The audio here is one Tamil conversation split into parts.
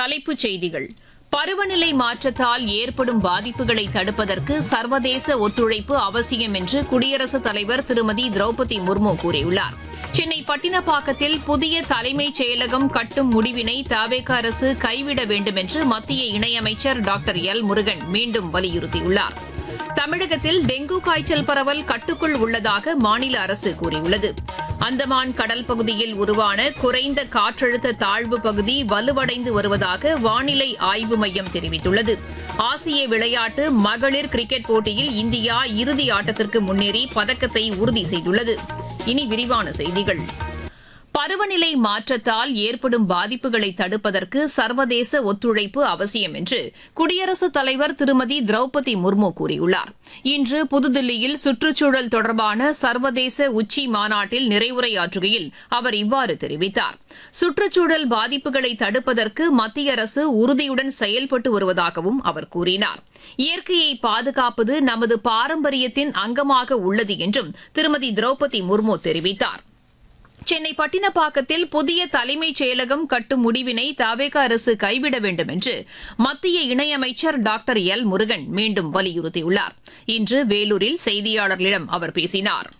தலைப்புச் செய்திகள் பருவநிலை மாற்றத்தால் ஏற்படும் பாதிப்புகளை தடுப்பதற்கு சர்வதேச ஒத்துழைப்பு அவசியம் என்று குடியரசுத் தலைவர் திருமதி திரௌபதி முர்மு கூறியுள்ளார் சென்னை பட்டினப்பாக்கத்தில் புதிய தலைமைச் செயலகம் கட்டும் முடிவினை தவேக அரசு கைவிட வேண்டும் என்று மத்திய இணையமைச்சர் டாக்டர் எல் முருகன் மீண்டும் வலியுறுத்தியுள்ளார் தமிழகத்தில் டெங்கு காய்ச்சல் பரவல் கட்டுக்குள் உள்ளதாக மாநில அரசு கூறியுள்ளது அந்தமான் கடல் பகுதியில் உருவான குறைந்த காற்றழுத்த தாழ்வு பகுதி வலுவடைந்து வருவதாக வானிலை ஆய்வு மையம் தெரிவித்துள்ளது ஆசிய விளையாட்டு மகளிர் கிரிக்கெட் போட்டியில் இந்தியா இறுதி ஆட்டத்திற்கு முன்னேறி பதக்கத்தை உறுதி செய்துள்ளது இனி விரிவான செய்திகள் பருவநிலை மாற்றத்தால் ஏற்படும் பாதிப்புகளை தடுப்பதற்கு சர்வதேச ஒத்துழைப்பு அவசியம் என்று குடியரசுத் தலைவர் திருமதி திரௌபதி முர்மு கூறியுள்ளார் இன்று புதுதில்லியில் சுற்றுச்சூழல் தொடர்பான சர்வதேச உச்சி மாநாட்டில் நிறைவுரையாற்றுகையில் அவர் இவ்வாறு தெரிவித்தார் சுற்றுச்சூழல் பாதிப்புகளை தடுப்பதற்கு மத்திய அரசு உறுதியுடன் செயல்பட்டு வருவதாகவும் அவர் கூறினார் இயற்கையை பாதுகாப்பது நமது பாரம்பரியத்தின் அங்கமாக உள்ளது என்றும் திருமதி திரௌபதி முர்மு தெரிவித்தார் சென்னை பட்டினப்பாக்கத்தில் புதிய தலைமைச் செயலகம் கட்டும் முடிவினை தவேக அரசு கைவிட வேண்டும் என்று மத்திய இணையமைச்சர் டாக்டர் எல் முருகன் மீண்டும் வலியுறுத்தியுள்ளார் இன்று வேலூரில் செய்தியாளர்களிடம் அவர் பேசினார்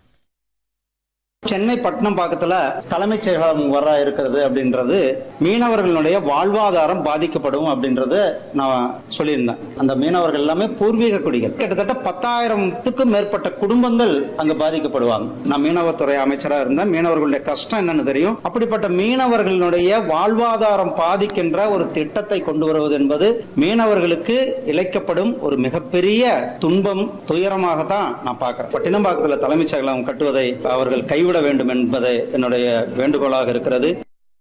சென்னை பட்டணம் பக்கத்துல தலைமைச் செயலகம் வர இருக்கிறது அப்படின்றது மீனவர்களுடைய வாழ்வாதாரம் பாதிக்கப்படும் அப்படின்றது நான் சொல்லியிருந்தேன் அந்த மீனவர்கள் எல்லாமே பூர்வீக குடிகள் கிட்டத்தட்ட பத்தாயிரத்துக்கும் மேற்பட்ட குடும்பங்கள் அங்க பாதிக்கப்படுவாங்க நான் மீனவத்துறை அமைச்சரா இருந்தேன் மீனவர்களுடைய கஷ்டம் என்னன்னு தெரியும் அப்படிப்பட்ட மீனவர்களுடைய வாழ்வாதாரம் பாதிக்கின்ற ஒரு திட்டத்தை கொண்டு வருவது என்பது மீனவர்களுக்கு இழைக்கப்படும் ஒரு மிகப்பெரிய துன்பம் துயரமாக தான் நான் பார்க்கிறேன் பட்டினம்பாக்கத்தில் தலைமைச் செயலகம் கட்டுவதை அவர்கள் கைவிட வேண்டும் என்பது என்னுடைய வேண்டுகோளாக இருக்கிறது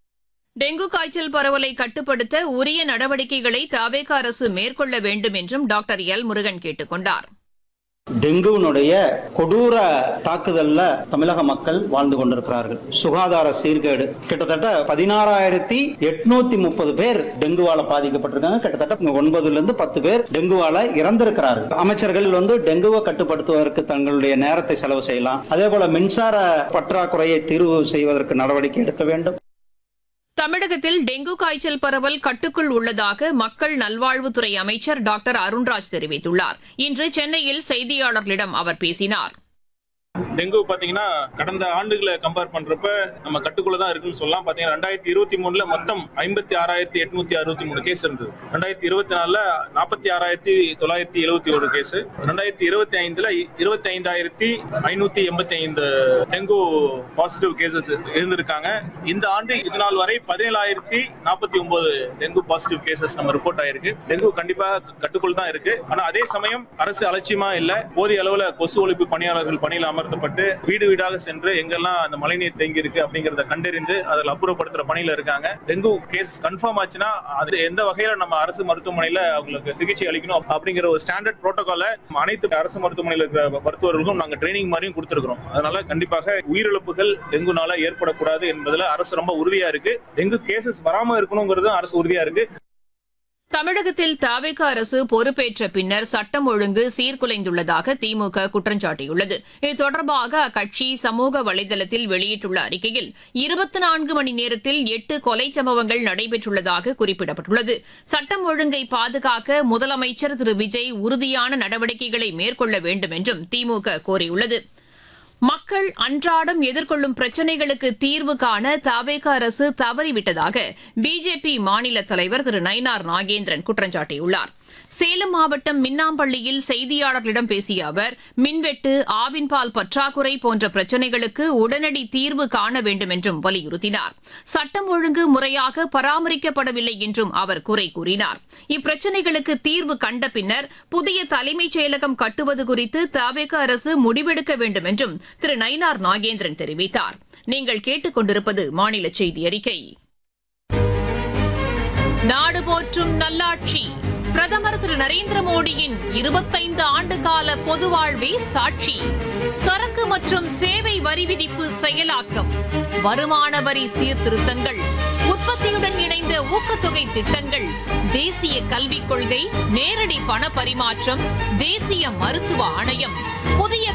டெங்கு காய்ச்சல் பரவலை கட்டுப்படுத்த உரிய நடவடிக்கைகளை தவேக அரசு மேற்கொள்ள வேண்டும் என்றும் டாக்டர் எல் முருகன் கேட்டுக் கொண்டார் டெங்குவினுடைய கொடூர தாக்குதல்ல தமிழக மக்கள் வாழ்ந்து கொண்டிருக்கிறார்கள் சுகாதார சீர்கேடு கிட்டத்தட்ட பதினாறாயிரத்தி எட்நூத்தி முப்பது பேர் டெங்குவால பாதிக்கப்பட்டிருக்காங்க கிட்டத்தட்ட ஒன்பதுல இருந்து பத்து பேர் டெங்குவால இறந்திருக்கிறார்கள் அமைச்சர்கள் வந்து டெங்குவை கட்டுப்படுத்துவதற்கு தங்களுடைய நேரத்தை செலவு செய்யலாம் அதே போல மின்சார பற்றாக்குறையை தீர்வு செய்வதற்கு நடவடிக்கை எடுக்க வேண்டும் தமிழகத்தில் டெங்கு காய்ச்சல் பரவல் கட்டுக்குள் உள்ளதாக மக்கள் நல்வாழ்வுத்துறை அமைச்சர் டாக்டர் அருண்ராஜ் தெரிவித்துள்ளார் இன்று சென்னையில் செய்தியாளர்களிடம் அவர் பேசினார் டெங்கு பாத்தீங்கன்னா கடந்த ஆண்டுகளை கம்பேர் பண்றப்ப நம்ம கட்டுக்குள்ள தான் இருக்குன்னு சொல்லலாம் பாத்தீங்கன்னா ரெண்டாயிரத்தி இருபத்தி மூணுல மொத்தம் ஐம்பத்தி ஆறாயிரத்தி எட்நூத்தி அறுபத்தி மூணு கேஸ் இருந்தது ரெண்டாயிரத்தி இருபத்தி நாலுல நாற்பத்தி ஆறாயிரத்தி தொள்ளாயிரத்தி எழுபத்தி ஒரு கேஸ் ரெண்டாயிரத்தி இருபத்தி ஐந்துல இருபத்தி ஐந்தாயிரத்தி ஐநூத்தி எண்பத்தி ஐந்து டெங்கு பாசிட்டிவ் கேசஸ் இருந்திருக்காங்க இந்த ஆண்டு இது நாள் வரை பதினேழாயிரத்தி நாற்பத்தி ஒன்பது டெங்கு பாசிட்டிவ் கேசஸ் நம்ம ரிப்போர்ட் ஆயிருக்கு டெங்கு கண்டிப்பா கட்டுக்குள் தான் இருக்கு ஆனா அதே சமயம் அரசு அலட்சியமா இல்ல போதிய அளவுல கொசு ஒழிப்பு பணியாளர்கள் பணியில் அமர்த்தப்பட்டு வீடு வீடாக சென்று எங்கெல்லாம் அந்த மழைநீர் தேங்கி இருக்கு அப்படிங்கறத கண்டறிந்து அதில் அப்புறப்படுத்துற பணியில இருக்காங்க டெங்கு கேஸ் கன்ஃபார்ம் ஆச்சுன்னா அது எந்த வகையில நம்ம அரசு மருத்துவமனையில அவங்களுக்கு சிகிச்சை அளிக்கணும் அப்படிங்கிற ஒரு ஸ்டாண்டர்ட் புரோட்டோகால அனைத்து அரசு மருத்துவமனையில் இருக்கிற மருத்துவர்களுக்கும் நாங்க ட்ரைனிங் மாதிரியும் கொடுத்துருக்கோம் அதனால கண்டிப்பாக உயிரிழப்புகள் டெங்குனால ஏற்படக்கூடாது என்பதுல அரசு ரொம்ப உறுதியா இருக்கு டெங்கு கேசஸ் வராம இருக்கணுங்கிறது அரசு உறுதியா இருக்கு தமிழகத்தில் தவேக அரசு பொறுப்பேற்ற பின்னர் சட்டம் ஒழுங்கு சீர்குலைந்துள்ளதாக திமுக குற்றம் சாட்டியுள்ளது இது தொடர்பாக அக்கட்சி சமூக வலைதளத்தில் வெளியிட்டுள்ள அறிக்கையில் இருபத்தி நான்கு மணி நேரத்தில் எட்டு கொலை சம்பவங்கள் நடைபெற்றுள்ளதாக குறிப்பிடப்பட்டுள்ளது சட்டம் ஒழுங்கை பாதுகாக்க முதலமைச்சர் திரு விஜய் உறுதியான நடவடிக்கைகளை மேற்கொள்ள வேண்டும் என்றும் திமுக கோரியுள்ளது மக்கள் அன்றாடம் எதிர்கொள்ளும் பிரச்சினைகளுக்கு தீர்வு காண தவேக அரசு தவறிவிட்டதாக பிஜேபி மாநில தலைவர் திரு நயினார் நாகேந்திரன் குற்றம் சாட்டியுள்ளார் சேலம் மாவட்டம் மின்னாம்பள்ளியில் செய்தியாளர்களிடம் பேசிய அவர் மின்வெட்டு ஆவின்பால் பற்றாக்குறை போன்ற பிரச்சினைகளுக்கு உடனடி தீர்வு காண வேண்டும் என்றும் வலியுறுத்தினார் சட்டம் ஒழுங்கு முறையாக பராமரிக்கப்படவில்லை என்றும் அவர் குறை கூறினார் இப்பிரச்சினைகளுக்கு தீர்வு கண்ட பின்னர் புதிய தலைமைச் செயலகம் கட்டுவது குறித்து தவேக அரசு முடிவெடுக்க வேண்டும் என்றும் திரு நயினார் நாகேந்திரன் தெரிவித்தார் நீங்கள் கேட்டுக்கொண்டிருப்பது மாநில செய்தி அறிக்கை நாடு போற்றும் நல்லாட்சி பிரதமர் திரு நரேந்திர மோடியின் இருபத்தைந்து ஆண்டு கால பொது வாழ்வே சாட்சி சரக்கு மற்றும் சேவை வரி விதிப்பு செயலாக்கம் வருமான வரி சீர்திருத்தங்கள் உற்பத்தியுடன் இணைந்த ஊக்கத்தொகை திட்டங்கள் தேசிய கல்விக் கொள்கை நேரடி பண பரிமாற்றம் தேசிய மருத்துவ ஆணையம் புதிய